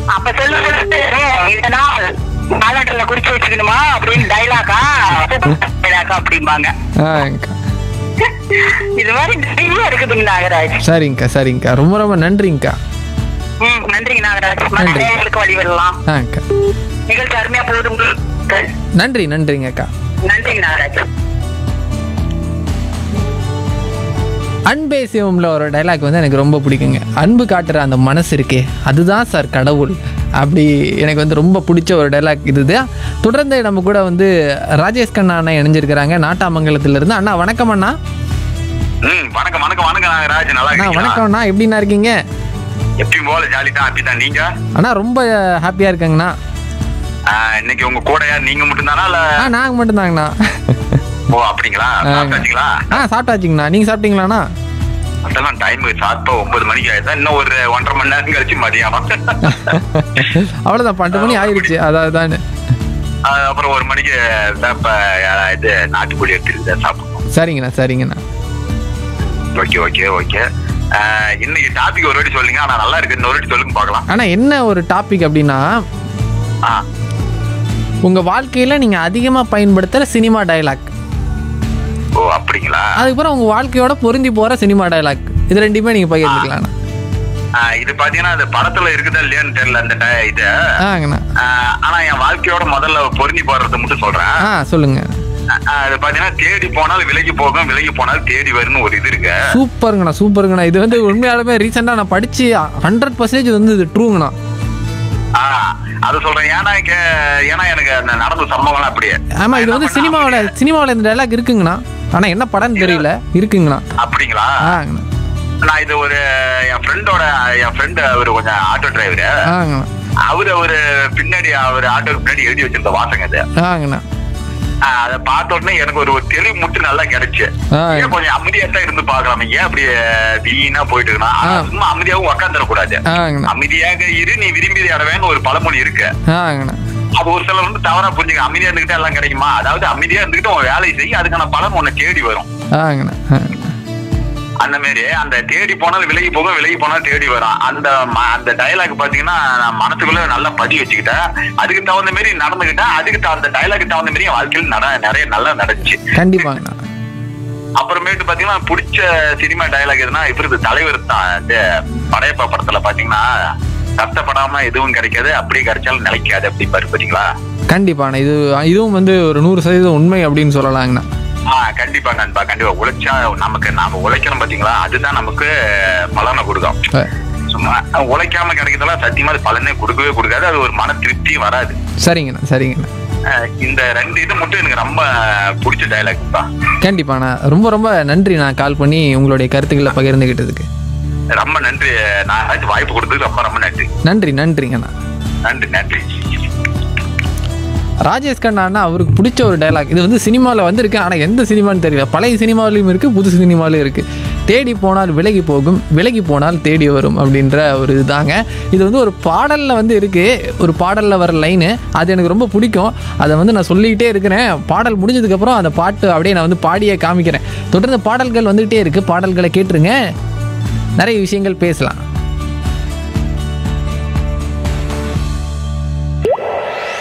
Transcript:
அப்ப சொல்லும் பொழுது இதனால் காலண்டர்ல குறிச்சு வச்சுக்கணுமா அப்படின்னு டைலாக்கா டைலாக்கா அப்படிம்பாங்க ஆங்க்கா இது மாதிரி நிறைய இருக்குதுங்க நாகராஜ் சரிங்கக்கா சரிங்கக்கா ரொம்ப ரொம்ப நன்றிங்கக்கா ம் நன்றிங்க நாகராஜ் மற்ற நன்றி. நேயர்களுக்கு வழிவிடலாம் ஆங்க்கா நிகழ்ச்சி அருமையா போதும் நன்றி நன்றிங்கக்கா நன்றிங்க நாகராஜ் அன்பே சிவம்ல ஒரு டைலாக் வந்து எனக்கு ரொம்ப பிடிக்குங்க அன்பு காட்டுற அந்த மனசு இருக்கே அதுதான் சார் கடவுள் அப்படி எனக்கு வந்து ரொம்ப பிடிச்ச ஒரு டைலாக் இதுதான் தொடர்ந்து நம்ம கூட வந்து ராஜேஷ் கண்ணா அண்ணா இணைஞ்சிருக்கிறாங்க நாட்டாமங்கலத்துல இருந்து அண்ணா வணக்கம் அண்ணா ம் வணக்கம் வணக்கம் வணக்கம் நாகராஜ் நல்லா அண்ணா இருக்கீங்களா வணக்கம் அண்ணா எப்படிண்ணா இருக்கீங்க எப்பயும் போல ஜாலி தான் ஹாப்பி தான் நீங்க அண்ணா ரொம்ப ஹாப்பியாக இருக்கேங்கண்ணா ஆ, இன்னைக்கு உங்க கூட யார் நீங்க மட்டும் தானா இல்ல ஆ நாங்கள் மட்டும்தாங்கண்ணா ஓ அப்படிங்களா ஆங்க. சாப்பிட்டாச்சுங்களா ஆ சாப்பிட்டாச்சுங்கண்ணா நீங்கள் சாப்பிட்டீங்களாண்ணா அதெல்லாம் டைம் சாப்பிட்டா ஒன்பது மணிக்கு ஆயிடுதா இன்னும் ஒரு ஒன்றரை மணி நேரம் கழிச்சு மதியானம் அவ்வளோதான் பன்னெண்டு மணி ஆயிடுச்சு அதாவது தான் ஆ, அப்புறம் ஒரு மணிக்கு வேப்ப ஆ, இது நாட்டுக்கோழி எடுத்துட்டு சாப்பிடணும் சரிங்கண்ணா சரிங்கண்ணா ஓகே ஓகே ஓகே ஆ, இன்னைக்கு டாபிக் ஒரு வாட்டி சொல்லுங்க ஆனா நல்லா இருக்கு இன்னொரு வாட்டி சொல்லுங்க பார்க்கலாம் அண்ணா என்ன ஒரு டாபிக் அப்படின்னா ஆ உங்கள் வாழ்க்கையில் நீங்கள் அதிகமாக பயன்படுத்துகிற சினிமா டயலாக் ஓ அப்படிங்களா அதுக்கப்புறம் உங்கள் வாழ்க்கையோட பொருந்தி போகிற சினிமா டயலாக் இது ரெண்டுமே நீங்கள் பகிர்ந்துக்கலாம்ண்ணா ஆ, இது பாத்தீங்கன்னா அது படத்துல இருக்குதா இல்லையான்னு தெரியல அந்த ட- இது ஆங்கண்ணா ஆ, ஆனா என் வாழ்க்கையோட முதல்ல பொருந்தி போடுறத மட்டும் சொல்றேன் ஆ சொல்லுங்கள் ஆ, அது பாத்தீங்கன்னா தேடி போனால் விலகி போகும் விலகி போனால் தேடி வரும்னு ஒரு இது இருக்கு சூப்பருங்கண்ணா சூப்பருங்கண்ணா இது வந்து உண்மையாலுமே ரீசெண்டாக நான் படித்து ஹண்ட்ரட் பர்சன்டேஜ் வந்து இது ட்ரூங்கண்ணா ஆ, அது சொல்றேன் ஏன்னா கே- ஏன்னா எனக்கு அந்த நடந்த சம்பவம்லாம் அப்படியே ஆமாம் இது வந்து சினிமாவில் சினிமாவில் இந்த டயலாக் இருக்குங்கண்ணா ஆனால் என்ன படம்னு தெரியல இருக்குங்கண்ணா அப்படிங்களா ஆங்கண்ணா நான் இது ஒரு என் ஃப்ரெண்டோட என் ஃப்ரெண்டு அவர் கொஞ்சம் ஆட்டோ டிரைவரு ஆங்கண்ணா அவரு அவரு பின்னாடி அவர் ஆட்டோக்கு பின்னாடி எழுதி வச்சிருந்த வாசங்க இது ஆங்கண்ணா ஆ, அதை பார்த்த உடனே எனக்கு ஒரு ஒரு தெளிவு முட்டு நல்லா கிடைச்சு ஆ. ஏன் கொஞ்சம் அமைதியா தான் இருந்து பாக்கலாம் ஏன் அப்படி வீணா போயிட்டு இருக்கணும் ஆனா ஆ. சும்மா அமைதியாவும் உக்காந்துடக்கூடாது ஆங்கண்ணா அமைதியாக இரு நீ விரும்பியதை அடவேன்னு ஒரு பழமொழி இருக்கு ஆங்கண்ணா அது ஒரு சிலர் வந்து தவறா புரிஞ்சுக்க அமைதியா இருந்துகிட்டே எல்லாம் கிடைக்குமா அதாவது அமைதியா இருந்துகிட்டு உன் வேலையை செய்ய அதுக்கான பலன் உன்னை தேடி வரும் ஆங்கண்ணா ஆங்கண்ணா அந்த மாதிரி அந்த தேடி போனால் விலகி போகும் விலகி போனால் தேடி வரும் அந்த ம- அந்த டயலாக் பாத்தீங்கன்னா நான் மனசுக்குள்ள நல்லா பதி வச்சுக்கிட்டேன் அதுக்கு தகுந்த மாதிரி நடந்துகிட்டேன் அதுக்கு த- அந்த டயலாக் தகுந்த மாதிரி என் வாழ்க்கையில் நட நிறைய நல்லா நடந்துச்சு கண்டிப்பாங்கண்ணா அப்புறமேட்டு பாத்தீங்கன்னா பிடிச்ச சினிமா டயலாக் எதுனா இவரது தலைவர் தான் இந்த படையப்பா படத்துல பாத்தீங்கன்னா கஷ்டப்படாம எதுவும் கிடைக்காது அப்படியே கிடைச்சாலும் நிலைக்காது அப்படி பாரு பாத்தீங்களா கண்டிப்பாண்ணா இது இதுவும் வந்து ஒரு நூறு சதவீதம் உண்மை அப்படின்னு சொல்லலாங்கண்ணா ஆ கண்டிப்பா நண்பா கண்டிப்பா உழைச்சா நமக்கு நாம உழைக்கிறோம் பாத்தீங்களா அதுதான் நமக்கு பலனை கொடுக்கும் அஹ், சும்மா உழைக்காம கிடைக்கிறதெல்லாம் சத்தியமா அது பலனே கொடுக்கவே கொடுக்காது அது ஒரு மன திருப்தியும் வராது சரிங்கண்ணா சரிங்கண்ணா அஹ் இந்த ரெண்டு இது மட்டும் எனக்கு ரொம்ப பிடிச்ச டைலாக் தான் கண்டிப்பாண்ணா ரொம்ப ரொம்ப நன்றி நான் கால் பண்ணி உங்களுடைய கருத்துக்களை பகிர்ந்துக்கிட்டதுக்கு ரொம்ப நன்றி நான் அது வாய்ப்பு கொடுத்ததுக்கு ரொம்ப ரொம்ப நன்றி நன்றி நன்றிங்கண்ணா நன்றி நன்றி ராஜேஷ் கண்ணாண்ணா அவருக்கு பிடிச்ச ஒரு டைலாக் இது வந்து சினிமாவில் வந்திருக்கு ஆனால் எந்த சினிமான்னு தெரியல பழைய சினிமாவிலையும் இருக்குது புது சினிமாவிலையும் இருக்குது தேடி போனால் விலகி போகும் விலகி போனால் தேடி வரும் அப்படின்ற ஒரு இதுதாங்க இது வந்து ஒரு பாடலில் வந்து இருக்குது ஒரு பாடலில் வர லைனு அது எனக்கு ரொம்ப பிடிக்கும் அதை வந்து நான் சொல்லிக்கிட்டே இருக்கிறேன் பாடல் முடிஞ்சதுக்கப்புறம் அந்த பாட்டு அப்படியே நான் வந்து பாடியே காமிக்கிறேன் தொடர்ந்து பாடல்கள் வந்துகிட்டே இருக்குது பாடல்களை கேட்டுருங்க நிறைய விஷயங்கள் பேசலாம்